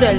குரல்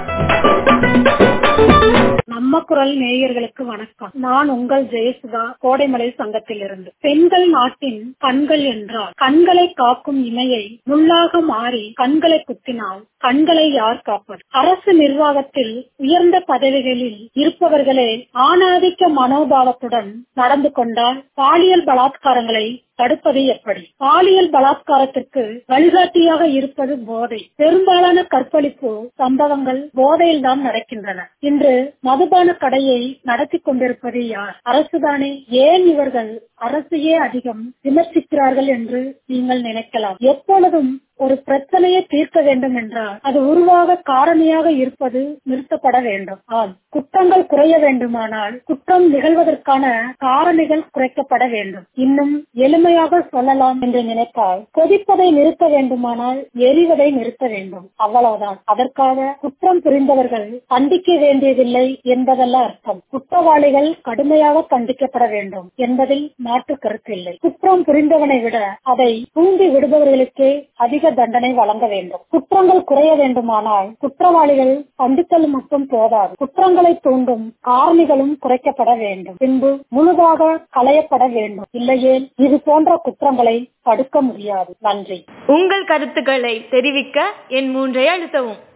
நம்ம குரல் நேயர்களுக்கு வணக்கம் நான் உங்கள் ஜெயசுதா கோடைமலை சங்கத்தில் இருந்து பெண்கள் நாட்டின் கண்கள் என்றால் கண்களை காக்கும் இமையை முள்ளாக மாறி கண்களை குத்தினால் கண்களை யார் காப்பது அரசு நிர்வாகத்தில் உயர்ந்த பதவிகளில் இருப்பவர்களே ஆணாதிக்க மனோபாவத்துடன் நடந்து கொண்டால் பாலியல் பலாத்காரங்களை தடுப்பது எப்படி பாலியல் பலாத்காரத்திற்கு வழிகாட்டியாக இருப்பது போதை பெரும்பாலான கற்பழிப்பு சம்பவங்கள் போதையில் தான் நடக்கின்றன இன்று மதுபான கடையை நடத்தி கொண்டிருப்பது யார் அரசுதானே ஏன் இவர்கள் அரசையே அதிகம் விமர்சிக்கிறார்கள் என்று நீங்கள் நினைக்கலாம் எப்பொழுதும் ஒரு பிரச்சனையை தீர்க்க வேண்டும் என்றால் அது உருவாக காரணியாக இருப்பது நிறுத்தப்பட வேண்டும் ஆம் குற்றங்கள் குறைய வேண்டுமானால் குற்றம் நிகழ்வதற்கான காரணிகள் குறைக்கப்பட வேண்டும் இன்னும் எளிமையாக சொல்லலாம் என்று நினைத்தால் கொதிப்பதை நிறுத்த வேண்டுமானால் எரிவதை நிறுத்த வேண்டும் அவ்வளவுதான் அதற்காக குற்றம் புரிந்தவர்கள் கண்டிக்க வேண்டியதில்லை என்பதல்ல அர்த்தம் குற்றவாளிகள் கடுமையாக கண்டிக்கப்பட வேண்டும் என்பதில் மாற்று கருத்தில்லை குற்றம் புரிந்தவனை விட அதை தூண்டி விடுபவர்களுக்கே அதிக தண்டனை வழங்க வேண்டும் குற்றங்கள் குறைய வேண்டுமானால் குற்றவாளிகள் கண்டித்தல் மட்டும் போதாது குற்றங்களை தூண்டும் காரணிகளும் குறைக்கப்பட வேண்டும் பின்பு முழுதாக களையப்பட வேண்டும் இல்லையே இது போன்ற குற்றங்களை தடுக்க முடியாது நன்றி உங்கள் கருத்துக்களை தெரிவிக்க என் மூன்றை அழுத்தவும்